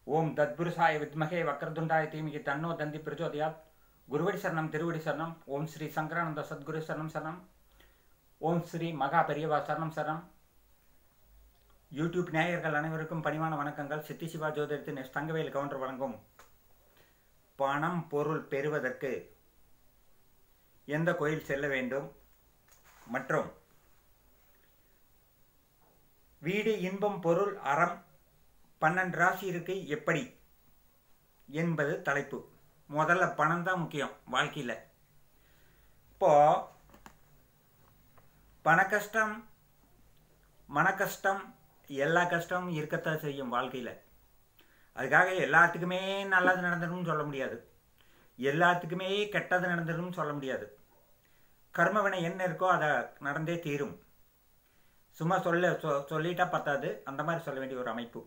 ஓம் தத்புருஷாய வித்மகே வக்ரதுண்டாய தீமிகி தன்னோ தந்தி பிரச்சோதயாத் குருவடி சரணம் திருவடி சரணம் ஓம் ஸ்ரீ சங்கரானந்த சத்குரு சரணம் சரணம் ஓம் ஸ்ரீ மகா பெரியவா சரணம் சரணம் யூடியூப் நேயர்கள் அனைவருக்கும் பணிவான வணக்கங்கள் சித்தி சிவா ஜோதிடத்தின் எஸ் தங்கவேல் கவுண்டர் வழங்கும் பணம் பொருள் பெறுவதற்கு எந்த கோயில் செல்ல வேண்டும் மற்றும் வீடு இன்பம் பொருள் அறம் பன்னெண்டு ராசி இருக்கு எப்படி என்பது தலைப்பு முதல்ல பணம் தான் முக்கியம் வாழ்க்கையில் இப்போ பண கஷ்டம் மன கஷ்டம் எல்லா கஷ்டமும் இருக்கத்தான் செய்யும் வாழ்க்கையில் அதுக்காக எல்லாத்துக்குமே நல்லது நடந்துடும் சொல்ல முடியாது எல்லாத்துக்குமே கெட்டது நடந்துடும் சொல்ல முடியாது கர்மவினை என்ன இருக்கோ அதை நடந்தே தீரும் சும்மா சொல்ல சொ சொல்லிட்டா பத்தாது அந்த மாதிரி சொல்ல வேண்டிய ஒரு அமைப்பு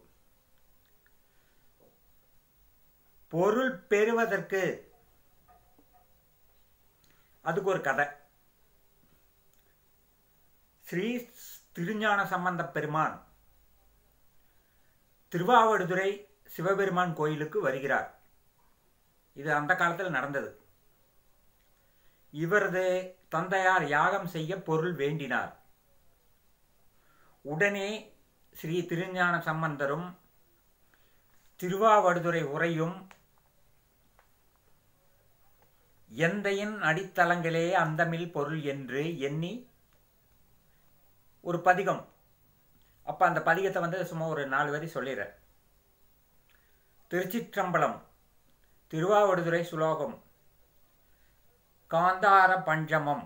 பொருள் பெறுவதற்கு அதுக்கு ஒரு கதை ஸ்ரீ திருஞான சம்பந்த பெருமான் திருவாவடுதுறை சிவபெருமான் கோயிலுக்கு வருகிறார் இது அந்த காலத்தில் நடந்தது இவரது தந்தையார் யாகம் செய்ய பொருள் வேண்டினார் உடனே ஸ்ரீ திருஞான சம்பந்தரும் திருவாவடுதுறை உரையும் எந்தையின் அடித்தளங்களே அந்தமில் பொருள் என்று எண்ணி ஒரு பதிகம் அப்போ அந்த பதிகத்தை வந்து சும்மா ஒரு நாலு வரி சொல்லிடுறேன் திருச்சிற்றம்பலம் திருவாவடுதுறை சுலோகம் காந்தார பஞ்சமம்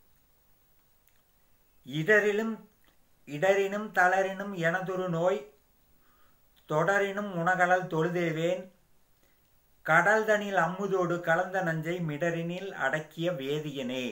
இடரிலும் இடரினும் தளரினும் எனதொரு நோய் தொடரினும் உணகலல் தொழுதேவேன் கடல்தனில் அம்முதோடு கலந்த நஞ்சை மிடரினில் அடக்கிய வேதியனே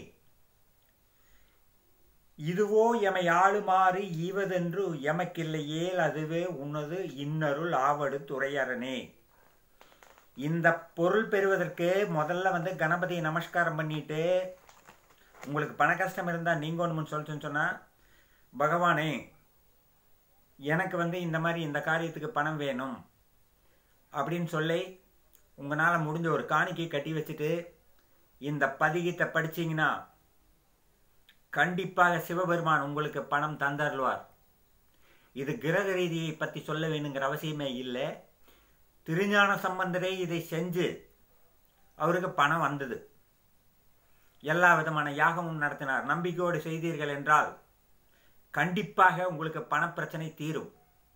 இதுவோ எமை ஆளுமாறு ஈவதென்று எமக்கில்லையேல் அதுவே உன்னது இன்னருள் ஆவடு துறையரனே இந்த பொருள் பெறுவதற்கு முதல்ல வந்து கணபதி நமஸ்காரம் பண்ணிட்டு உங்களுக்கு பண கஷ்டம் இருந்தால் நீங்கள் ஒன்று சொல்லிச்சுன்னு சொன்னால் பகவானே எனக்கு வந்து இந்த மாதிரி இந்த காரியத்துக்கு பணம் வேணும் அப்படின்னு சொல்லி உங்களால் முடிஞ்ச ஒரு காணிக்கை கட்டி வச்சுட்டு இந்த பதிகத்தை படிச்சிங்கன்னா கண்டிப்பாக சிவபெருமான் உங்களுக்கு பணம் தந்தருள்வார் இது கிரக ரீதியை பற்றி சொல்ல வேணுங்கிற அவசியமே இல்லை திருஞான சம்பந்தரே இதை செஞ்சு அவருக்கு பணம் வந்தது எல்லா விதமான யாகமும் நடத்தினார் நம்பிக்கையோடு செய்தீர்கள் என்றால் கண்டிப்பாக உங்களுக்கு பணப்பிரச்சனை தீரும்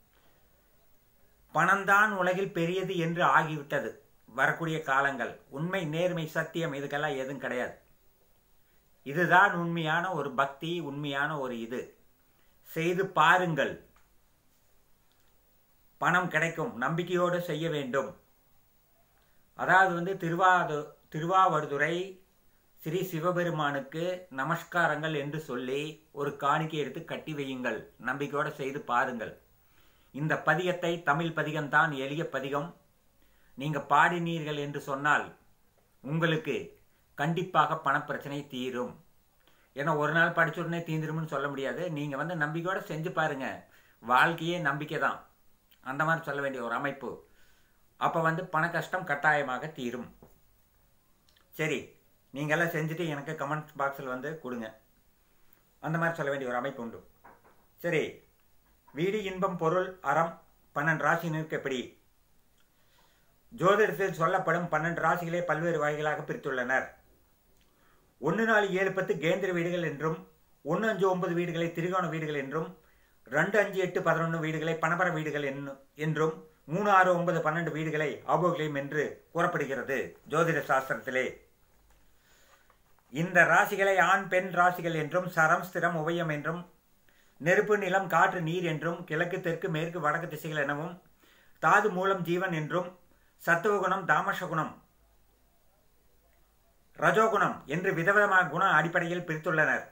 பணம்தான் உலகில் பெரியது என்று ஆகிவிட்டது வரக்கூடிய காலங்கள் உண்மை நேர்மை சத்தியம் இதுக்கெல்லாம் எதுவும் கிடையாது இதுதான் உண்மையான ஒரு பக்தி உண்மையான ஒரு இது செய்து பாருங்கள் பணம் கிடைக்கும் நம்பிக்கையோடு செய்ய வேண்டும் அதாவது வந்து திருவாது திருவாவடுதுறை ஸ்ரீ சிவபெருமானுக்கு நமஸ்காரங்கள் என்று சொல்லி ஒரு காணிக்கை எடுத்து கட்டி வையுங்கள் நம்பிக்கையோடு செய்து பாருங்கள் இந்த பதிகத்தை தமிழ் பதிகம்தான் எளிய பதிகம் நீங்கள் பாடினீர்கள் என்று சொன்னால் உங்களுக்கு கண்டிப்பாக பணப்பிரச்சனை தீரும் ஏன்னா ஒரு நாள் படிச்ச உடனே தீந்துரும்னு சொல்ல முடியாது நீங்கள் வந்து நம்பிக்கையோடு செஞ்சு பாருங்க வாழ்க்கையே நம்பிக்கை தான் அந்த மாதிரி சொல்ல வேண்டிய ஒரு அமைப்பு அப்போ வந்து பண கஷ்டம் கட்டாயமாக தீரும் சரி நீங்கள்லாம் செஞ்சுட்டு எனக்கு கமெண்ட் பாக்ஸில் வந்து கொடுங்க அந்த மாதிரி சொல்ல வேண்டிய ஒரு அமைப்பு உண்டு சரி வீடு இன்பம் பொருள் அறம் பன்னெண்டு ராசினருக்கு எப்படி ஜோதிடத்தில் சொல்லப்படும் பன்னெண்டு ராசிகளே பல்வேறு வகைகளாக பிரித்துள்ளனர் ஒன்று நாலு ஏழு பத்து கேந்திர வீடுகள் என்றும் ஒன்று அஞ்சு ஒன்பது வீடுகளை திரிகோண வீடுகள் என்றும் ரெண்டு அஞ்சு எட்டு பதினொன்று வீடுகளை பணபர வீடுகள் என்றும் மூணு ஆறு ஒன்பது பன்னெண்டு வீடுகளை ஆபோகலியம் என்று கூறப்படுகிறது ஜோதிட சாஸ்திரத்திலே இந்த ராசிகளை ஆண் பெண் ராசிகள் என்றும் சரம் ஸ்திரம் உபயம் என்றும் நெருப்பு நிலம் காற்று நீர் என்றும் கிழக்கு தெற்கு மேற்கு வடக்கு திசைகள் எனவும் தாது மூலம் ஜீவன் என்றும் சத்துவகுணம் தாமச குணம் ரஜோகுணம் என்று விதவிதமான குண அடிப்படையில் பிரித்துள்ளனர்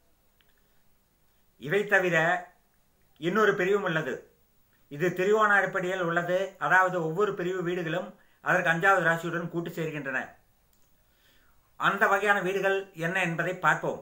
இவை தவிர இன்னொரு பிரிவும் உள்ளது இது திரிவோண அடிப்படையில் உள்ளது அதாவது ஒவ்வொரு பிரிவு வீடுகளும் அதற்கு அஞ்சாவது ராசியுடன் கூட்டு சேர்கின்றன அந்த வகையான வீடுகள் என்ன என்பதை பார்ப்போம்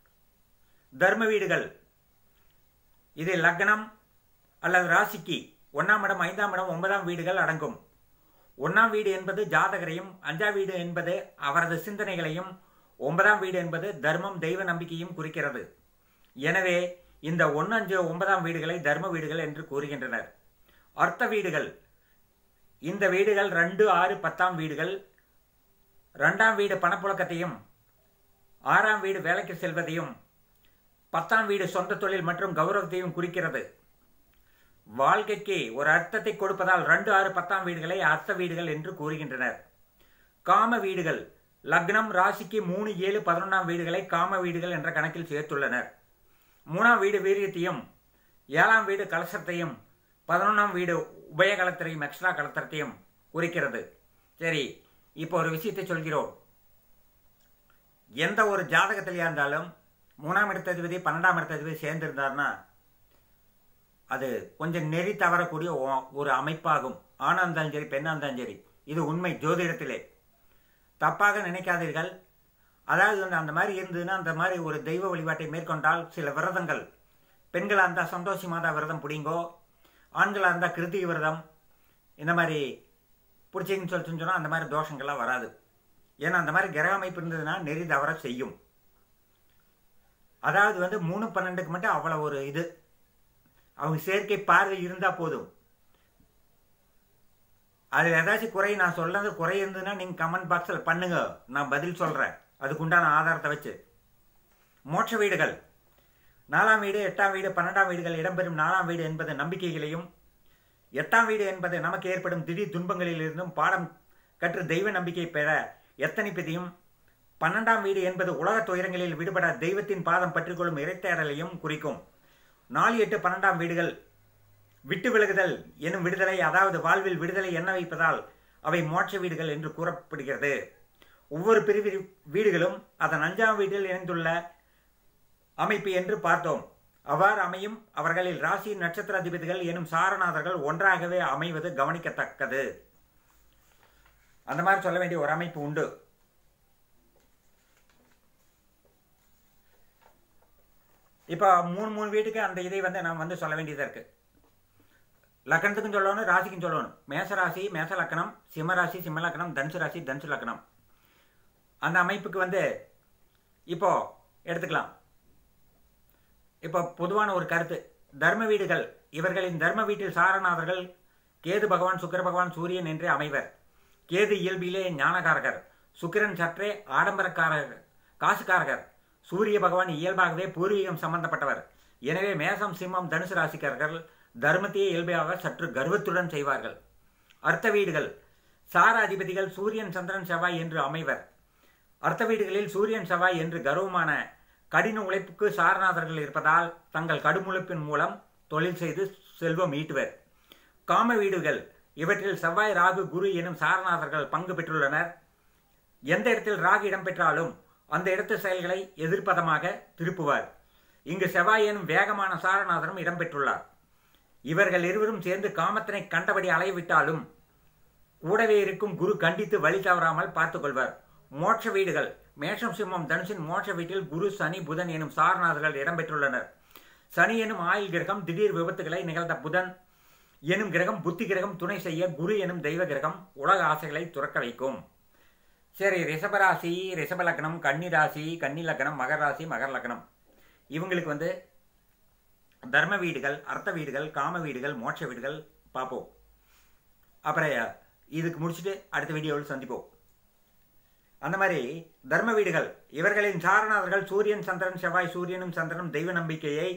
தர்ம வீடுகள் இது லக்னம் அல்லது ராசிக்கு ஒன்றாம் இடம் ஐந்தாம் இடம் ஒன்பதாம் வீடுகள் அடங்கும் ஒன்றாம் வீடு என்பது ஜாதகரையும் அஞ்சாம் வீடு என்பது அவரது சிந்தனைகளையும் ஒன்பதாம் வீடு என்பது தர்மம் தெய்வ நம்பிக்கையும் குறிக்கிறது எனவே இந்த ஒன்று அஞ்சு ஒன்பதாம் வீடுகளை தர்ம வீடுகள் என்று கூறுகின்றனர் அர்த்த வீடுகள் இந்த வீடுகள் ரெண்டு ஆறு பத்தாம் வீடுகள் ரெண்டாம் வீடு பணப்புழக்கத்தையும் ஆறாம் வீடு வேலைக்கு செல்வதையும் பத்தாம் வீடு சொந்த தொழில் மற்றும் கௌரவத்தையும் குறிக்கிறது வாழ்க்கைக்கு ஒரு அர்த்தத்தை கொடுப்பதால் ரெண்டு ஆறு பத்தாம் வீடுகளை அர்த்த வீடுகள் என்று கூறுகின்றனர் காம வீடுகள் லக்னம் ராசிக்கு மூணு ஏழு பதினொன்றாம் வீடுகளை காம வீடுகள் என்ற கணக்கில் சேர்த்துள்ளனர் மூணாம் வீடு வீரியத்தையும் ஏழாம் வீடு கலசத்தையும் பதினொன்றாம் வீடு உபய கலத்தரையும் எக்ஸ்ட்ரா கலத்தரத்தையும் குறிக்கிறது சரி இப்போ ஒரு விஷயத்தை சொல்கிறோம் எந்த ஒரு ஜாதகத்திலேயா இருந்தாலும் மூணாம் இடத்ததிபதி பன்னெண்டாம் இடத்ததிபதி சேர்ந்திருந்தார்னா அது கொஞ்சம் நெறி தவறக்கூடிய ஒரு அமைப்பாகும் ஆணா இருந்தாலும் சரி பெண்ணா இருந்தாலும் சரி இது உண்மை ஜோதிடத்திலே தப்பாக நினைக்காதீர்கள் அதாவது வந்து அந்த மாதிரி இருந்ததுன்னா அந்த மாதிரி ஒரு தெய்வ வழிபாட்டை மேற்கொண்டால் சில விரதங்கள் பெண்களாக இருந்தால் சந்தோஷி மாதா விரதம் பிடிங்கோ ஆண்களாக இருந்தால் கிருத்திகை விரதம் இந்த மாதிரி பிடிச்சிங்கன்னு சொல்லிட்டு சொன்னால் அந்த மாதிரி தோஷங்கள்லாம் வராது ஏன்னா அந்த மாதிரி கிரக அமைப்பு இருந்ததுன்னா நெறி தவற செய்யும் அதாவது வந்து மூணு பன்னெண்டுக்கு மட்டும் அவ்வளோ ஒரு இது அவங்க சேர்க்கை பார்வை இருந்தால் போதும் அதில் ஏதாச்சும் குறை நான் சொல்றது குறை இருந்ததுன்னா நீங்கள் கமெண்ட் பாக்ஸில் பண்ணுங்க நான் பதில் சொல்கிறேன் அதுக்குண்டான ஆதாரத்தை வச்சு மோட்ச வீடுகள் நாலாம் வீடு எட்டாம் வீடு பன்னெண்டாம் வீடுகள் இடம்பெறும் நாலாம் வீடு என்பது நம்பிக்கைகளையும் எட்டாம் வீடு என்பது நமக்கு ஏற்படும் திடீர் துன்பங்களிலிருந்தும் பாடம் கற்று தெய்வ நம்பிக்கை பெற எத்தனைப்பதையும் பன்னெண்டாம் வீடு என்பது உலக துயரங்களில் விடுபட தெய்வத்தின் பாதம் பற்றிக்கொள்ளும் இறைத்தேடலையும் குறிக்கும் நாலு எட்டு பன்னெண்டாம் வீடுகள் விட்டு விலகுதல் எனும் விடுதலை அதாவது வாழ்வில் விடுதலை எண்ண வைப்பதால் அவை மோட்ச வீடுகள் என்று கூறப்படுகிறது ஒவ்வொரு பிரிவு வீடுகளும் அதன் அஞ்சாம் வீட்டில் இணைந்துள்ள அமைப்பு என்று பார்த்தோம் அவ்வாறு அமையும் அவர்களில் ராசி நட்சத்திர அதிபதிகள் எனும் சாரநாதர்கள் ஒன்றாகவே அமைவது கவனிக்கத்தக்கது அந்த மாதிரி சொல்ல வேண்டிய ஒரு அமைப்பு உண்டு இப்போ மூணு மூணு வீட்டுக்கு அந்த இதை வந்து நாம் வந்து சொல்ல வேண்டியதாக இருக்குது லக்கணத்துக்கும் சொல்லணும் ராசிக்கும் சொல்லணும் மேசராசி மேச லக்கணம் சிம்மராசி சிம்ம லக்கணம் தனுசு ராசி தனுசு லக்கணம் அந்த அமைப்புக்கு வந்து இப்போ எடுத்துக்கலாம் இப்போ பொதுவான ஒரு கருத்து தர்ம வீடுகள் இவர்களின் தர்ம வீட்டில் சாரநாதர்கள் கேது பகவான் சுக்கர பகவான் சூரியன் என்றே அமைவர் கேது இயல்பிலே ஞானகாரகர் சுக்கிரன் சற்றே ஆடம்பரக்காரர் காசுக்காரகர் சூரிய பகவான் இயல்பாகவே பூர்வீகம் சம்பந்தப்பட்டவர் எனவே மேசம் சிம்மம் தனுசு ராசிக்காரர்கள் தர்மத்தையே இயல்பாக சற்று கர்வத்துடன் செய்வார்கள் அர்த்த வீடுகள் சார அதிபதிகள் சூரியன் சந்திரன் செவ்வாய் என்று அமைவர் அர்த்த வீடுகளில் சூரியன் செவ்வாய் என்று கர்வமான கடின உழைப்புக்கு சாரநாதர்கள் இருப்பதால் தங்கள் கடும் உழைப்பின் மூலம் தொழில் செய்து செல்வம் ஈட்டுவர் காம வீடுகள் இவற்றில் செவ்வாய் ராகு குரு எனும் சாரநாதர்கள் பங்கு பெற்றுள்ளனர் எந்த இடத்தில் ராகு இடம்பெற்றாலும் அந்த இடத்து செயல்களை எதிர்ப்பதமாக திருப்புவார் இங்கு செவ்வாய் எனும் வேகமான சாரநாதரும் இடம்பெற்றுள்ளார் இவர்கள் இருவரும் சேர்ந்து காமத்தினை கண்டபடி அலைவிட்டாலும் கூடவே இருக்கும் குரு கண்டித்து வழி தவறாமல் பார்த்துக் கொள்வார் மோட்ச வீடுகள் மேஷம் சிம்மம் தனுஷின் மோட்ச வீட்டில் குரு சனி புதன் எனும் சாரநாதர்கள் இடம்பெற்றுள்ளனர் சனி எனும் ஆயுள் கிரகம் திடீர் விபத்துகளை நிகழ்ந்த புதன் எனும் கிரகம் புத்தி கிரகம் துணை செய்ய குரு எனும் தெய்வ கிரகம் உலக ஆசைகளை துறக்க வைக்கும் சரி ரிஷபராசி ரிஷப லக்னம் கன்னி ராசி கன்னி லக்னம் மகர ராசி மகர லக்னம் இவங்களுக்கு வந்து தர்ம வீடுகள் அர்த்த வீடுகள் காம வீடுகள் மோட்ச வீடுகள் பார்ப்போம் அப்புறம் இதுக்கு முடிச்சுட்டு அடுத்த வீடியோவில் சந்திப்போம் அந்த மாதிரி தர்ம வீடுகள் இவர்களின் சாரணாதர்கள் சூரியன் சந்திரன் செவ்வாய் சூரியனும் சந்திரனும் தெய்வ நம்பிக்கையை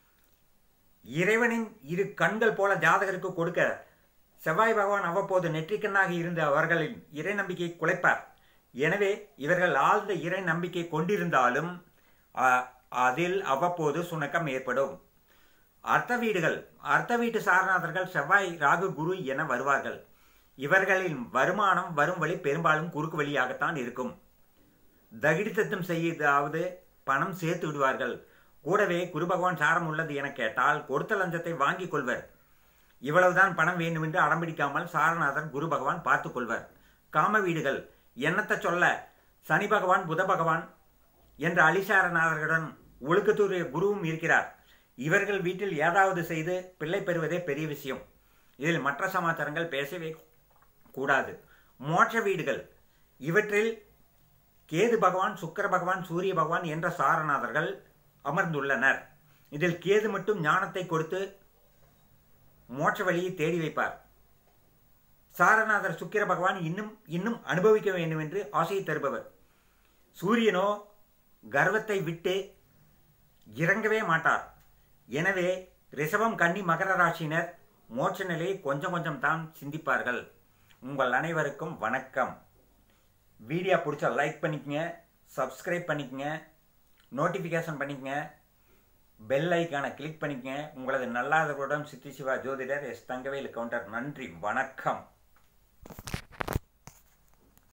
இறைவனின் இரு கண்கள் போல ஜாதகருக்கு கொடுக்க செவ்வாய் பகவான் அவ்வப்போது நெற்றிக்கண்ணாக இருந்த அவர்களின் இறை நம்பிக்கையை குலைப்பார் எனவே இவர்கள் ஆழ்ந்த இறை நம்பிக்கை கொண்டிருந்தாலும் அதில் அவ்வப்போது சுணக்கம் ஏற்படும் அர்த்த வீடுகள் அர்த்த வீட்டு சாரநாதர்கள் செவ்வாய் ராகு குரு என வருவார்கள் இவர்களின் வருமானம் வரும் வழி பெரும்பாலும் குறுக்கு வழியாகத்தான் இருக்கும் தகிடித்தத்தம் செய்யதாவது பணம் சேர்த்து விடுவார்கள் கூடவே குரு பகவான் சாரம் உள்ளது என கேட்டால் கொடுத்த லஞ்சத்தை வாங்கிக் கொள்வர் இவ்வளவுதான் பணம் வேண்டும் என்று அடம்பிடிக்காமல் சாரநாதர் குரு பகவான் பார்த்துக் கொள்வர் காம வீடுகள் என்னத்தை சொல்ல சனி பகவான் புத பகவான் என்ற அலிசாரநாதர்களுடன் ஒழுக்கத்துடைய குருவும் இருக்கிறார் இவர்கள் வீட்டில் ஏதாவது செய்து பிள்ளை பெறுவதே பெரிய விஷயம் இதில் மற்ற சமாச்சாரங்கள் பேசவே கூடாது மோட்ச வீடுகள் இவற்றில் கேது பகவான் சுக்கர பகவான் சூரிய பகவான் என்ற சாரநாதர்கள் அமர்ந்துள்ளனர் இதில் கேது மட்டும் ஞானத்தை கொடுத்து மோட்ச வழியை தேடி வைப்பார் சாரநாதர் சுக்கிர பகவான் இன்னும் இன்னும் அனுபவிக்க வேண்டும் என்று ஆசையை தருபவர் சூரியனோ கர்வத்தை விட்டு இறங்கவே மாட்டார் எனவே ரிஷபம் கன்னி மகர ராசியினர் மோட்ச நிலையை கொஞ்சம் கொஞ்சம் தான் சிந்திப்பார்கள் உங்கள் அனைவருக்கும் வணக்கம் வீடியோ பிடிச்சா லைக் பண்ணிக்கங்க சப்ஸ்கிரைப் பண்ணிக்கங்க நோட்டிஃபிகேஷன் பண்ணிக்கங்க பெல் ஐக்கானை கிளிக் பண்ணிக்கங்க உங்களது நல்லாதவருடன் சித்தி சிவா ஜோதிடர் எஸ் தங்கவேலு கவுண்டர் நன்றி வணக்கம்